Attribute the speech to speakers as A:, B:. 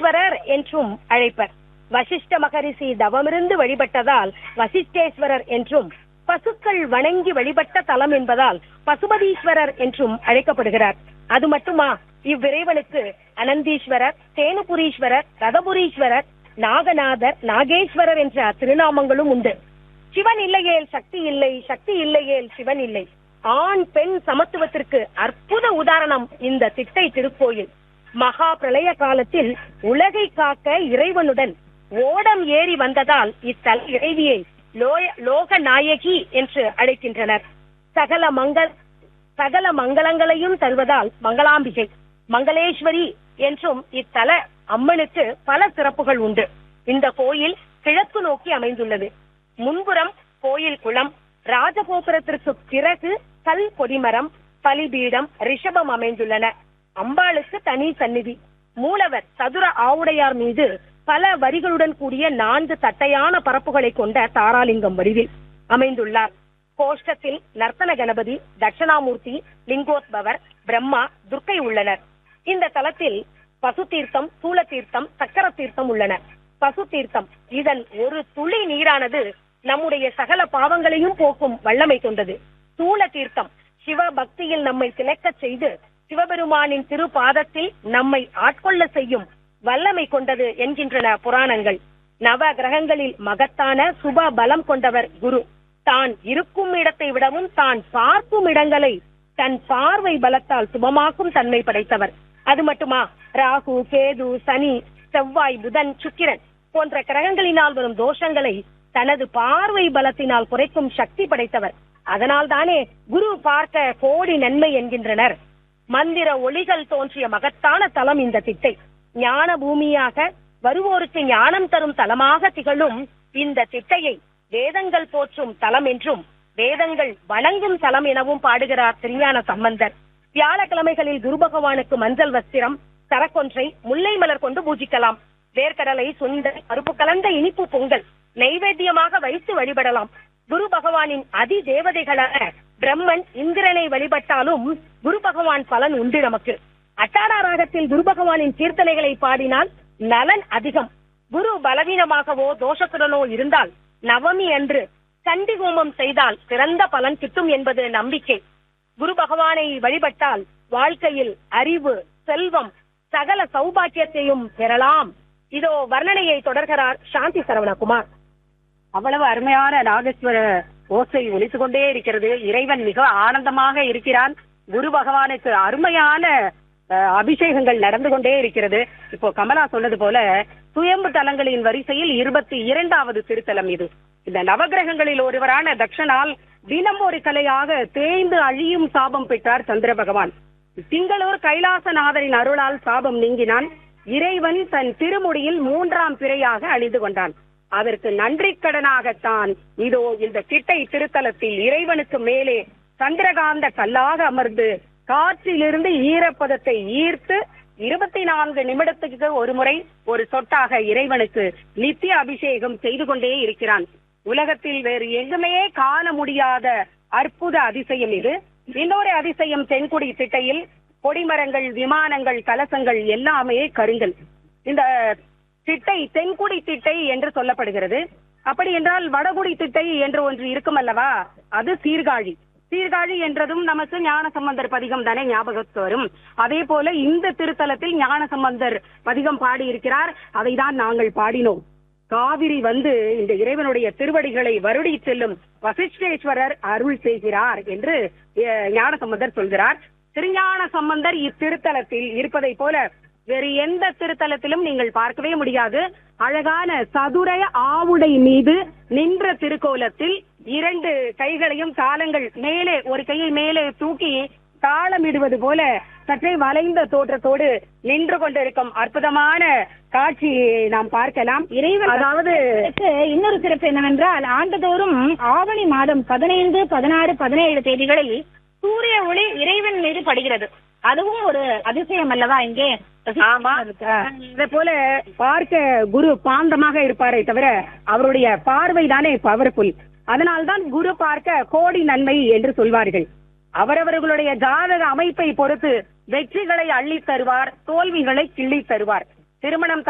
A: வசிஷ்டீஸ்வரர் என்றும் அழைப்பர் வசிஷ்ட மகரிஷி தவமிருந்து வழிபட்டதால் வசிஷ்டேஸ்வரர் என்றும் பசுக்கள் வணங்கி வழிபட்ட தலம் என்பதால் பசுபதீஸ்வரர் என்றும் அழைக்கப்படுகிறார் அது மட்டுமா இவ்விறைவனுக்கு அனந்தீஸ்வரர் தேனுபுரீஸ்வரர் ரதபுரீஸ்வரர் நாகநாதர் நாகேஸ்வரர் என்ற திருநாமங்களும் உண்டு சிவன் இல்லையேல் சக்தி இல்லை சக்தி இல்லையேல் சிவன் இல்லை ஆண் பெண் சமத்துவத்திற்கு அற்புத உதாரணம் இந்த திட்டை திருக்கோயில் மகா பிரளய காலத்தில் உலகை காக்க இறைவனுடன் ஓடம் ஏறி வந்ததால் இத்தல இறைவியை லோய- லோக நாயகி என்று அழைக்கின்றனர் சகல மங்கள் சகல மங்களங்களையும் தருவதால் மங்களாம்பிகை மங்களேஸ்வரி என்றும் இத்தல அம்மனுக்கு பல சிறப்புகள் உண்டு இந்த கோயில் கிழக்கு நோக்கி அமைந்துள்ளது முன்புறம் கோயில் குளம் ராஜகோபுரத்திற்கு பிறகு கல் கொடிமரம் பலிபீடம் ரிஷபம் அமைந்துள்ளன அம்பாளுக்கு தனி சந்நிதி மூலவர் சதுர ஆவுடையார் மீது பல வரிகளுடன் கூடிய நான்கு தட்டையான பரப்புகளை கொண்ட தாராலிங்கம் வடிவில் அமைந்துள்ளார் கோஷ்டத்தில் நர்த்தன கணபதி தட்சணாமூர்த்தி லிங்கோத்பவர் பிரம்மா துர்க்கை உள்ளனர் இந்த தலத்தில் பசு தீர்த்தம் சூல தீர்த்தம் சக்கர தீர்த்தம் உள்ளன பசு தீர்த்தம் இதன் ஒரு துளி நீரானது நம்முடைய சகல பாவங்களையும் போக்கும் வல்லமை கொண்டது சூல தீர்த்தம் சிவ பக்தியில் நம்மை திளைக்கச் செய்து சிவபெருமானின் திருப்பாதத்தில் நம்மை ஆட்கொள்ள செய்யும் வல்லமை கொண்டது என்கின்றன புராணங்கள் நவ கிரகங்களில் மகத்தான சுப பலம் கொண்டவர் குரு தான் இருக்கும் இடத்தை விடவும் தான் பார்க்கும் இடங்களை தன் பார்வை பலத்தால் சுபமாக்கும் தன்மை படைத்தவர் அது மட்டுமா ராகு கேது சனி செவ்வாய் புதன் சுக்கிரன் போன்ற கிரகங்களினால் வரும் தோஷங்களை தனது பார்வை பலத்தினால் குறைக்கும் சக்தி படைத்தவர் அதனால் தானே குரு பார்க்க கோடி நன்மை என்கின்றனர் மந்திர ஒளிகள் தோன்றிய மகத்தான தலம் இந்த திட்டை ஞான பூமியாக வருவோருக்கு ஞானம் தரும் தலமாக திகழும் இந்த திட்டையை வேதங்கள் போற்றும் தலம் என்றும் வேதங்கள் வணங்கும் தலம் எனவும் பாடுகிறார் திருஞான சம்பந்தர் வியாழக்கிழமைகளில் குரு பகவானுக்கு மஞ்சள் வஸ்திரம் சரக்கொன்றை முல்லை மலர் கொண்டு பூஜிக்கலாம் வேர்க்கடலை சுண்டல் பருப்பு கலந்த இனிப்பு பொங்கல் நைவேத்தியமாக வைத்து வழிபடலாம் குரு பகவானின் அதி தேவதைகளான பிரம்மன் இந்திரனை வழிபட்டாலும் குரு பகவான் பலன் உண்டு நமக்கு அட்டாரா ராகத்தில் குரு பகவானின் கீர்த்தனைகளை பாடினால் நலன் அதிகம் குரு பலவீனமாகவோ தோஷத்துடனோ இருந்தால் நவமி அன்று சண்டி ஹோமம் செய்தால் சிறந்த பலன் கிட்டும் என்பது நம்பிக்கை குரு பகவானை வழிபட்டால் வாழ்க்கையில் அறிவு செல்வம் சகல சௌபாக்கியத்தையும் பெறலாம் இதோ வர்ணனையை தொடர்கிறார் சாந்தி சரவணகுமார்
B: அவ்வளவு அருமையான நாகேஸ்வர ஓசை ஒலித்துக் கொண்டே இருக்கிறது இறைவன் மிக ஆனந்தமாக இருக்கிறான் குரு பகவானுக்கு அருமையான அஹ், அபிஷேகங்கள் நடந்து கொண்டே இருக்கிறது இப்போ கமலா சொன்னது போல சுயம்பு தலங்களின் வரிசையில் இருபத்தி இரண்டாவது திருத்தலம் இது இந்த நவகிரகங்களில் ஒருவரான தக்ஷனால் தினம் ஒரு கலையாக தேய்ந்து அழியும் சாபம் பெற்றார் சந்திர பகவான் திங்களூர் கைலாசநாதரின் அருளால் சாபம் நீங்கினான் இறைவன் தன் திருமுடியில் மூன்றாம் பிறையாக அணிந்து கொண்டான் அதற்கு நன்றி கடனாகத்தான் இதோ இந்த கிட்டை திருத்தலத்தில் இறைவனுக்கு மேலே சந்திரகாந்த கல்லாக அமர்ந்து காற்றிலிருந்து ஈரப்பதத்தை ஈர்த்து இருபத்தி நான்கு நிமிடத்துக்கு ஒரு முறை ஒரு சொட்டாக இறைவனுக்கு நித்திய அபிஷேகம் செய்து கொண்டே இருக்கிறான் உலகத்தில் வேறு எங்குமே காண முடியாத அற்புத அதிசயம் இது இன்னொரு அதிசயம் தென்குடி திட்டையில் கொடிமரங்கள் விமானங்கள் கலசங்கள் எல்லாமே கருங்கல் இந்த திட்டை தென்குடி திட்டை என்று சொல்லப்படுகிறது அப்படி என்றால் வடகுடி திட்டை என்று ஒன்று இருக்கும் அல்லவா அது சீர்காழி சீர்காழி என்றதும் நமக்கு ஞான சம்பந்தர் பதிகம் தானே ஞாபகத்துக்கு வரும் அதே போல இந்த திருத்தலத்தில் ஞான சம்பந்தர் பதிகம் பாடியிருக்கிறார் அதை தான் நாங்கள் பாடினோம் காவிரி வந்து இந்த இறைவனுடைய திருவடிகளை வருடி செல்லும் வசிஷ்டேஸ்வரர் அருள் செய்கிறார் என்று அஹ், ஞான சம்பந்தர் சொல்கிறார் திருஞான சம்பந்தர் இத்திருத்தலத்தில் இருப்பதை போல வேறு எந்த திருத்தலத்திலும் நீங்கள் பார்க்கவே முடியாது அழகான சதுர ஆவுடை மீது நின்ற திருக்கோலத்தில் இரண்டு கைகளையும் தாளங்கள் மேலே ஒரு கையை மேலே தூக்கி தாளமிடுவது போல சற்றே வளைந்த தோற்றத்தோடு நின்று கொண்டிருக்கும் அற்புதமான காட்சியை நாம் பார்க்கலாம்
C: இறைவன்
B: அதாவது
C: இதற்கு இன்னொரு சிறப்பு என்னவென்றால் ஆண்டுதோறும் ஆவணி மாதம் பதினைந்து பதினாறு பதினேழு தேதிகளில் சூரிய ஒளி இறைவன் மீது படுகிறது அதுவும் ஒரு அதிசயம் அல்லவா இங்கே
B: ஆமா இதே போல பார்க்க குரு பாந்தமாக இருப்பாரே தவிர அவருடைய பார்வை தானே பவர்ஃபுல் அதனால்தான் குரு பார்க்க கோடி நன்மை என்று சொல்வார்கள் அவரவர்களுடைய ஜாதக அமைப்பை பொறுத்து வெற்றிகளை அள்ளித் தருவார் தோல்விகளை கிள்ளித் தருவார் திருமணம்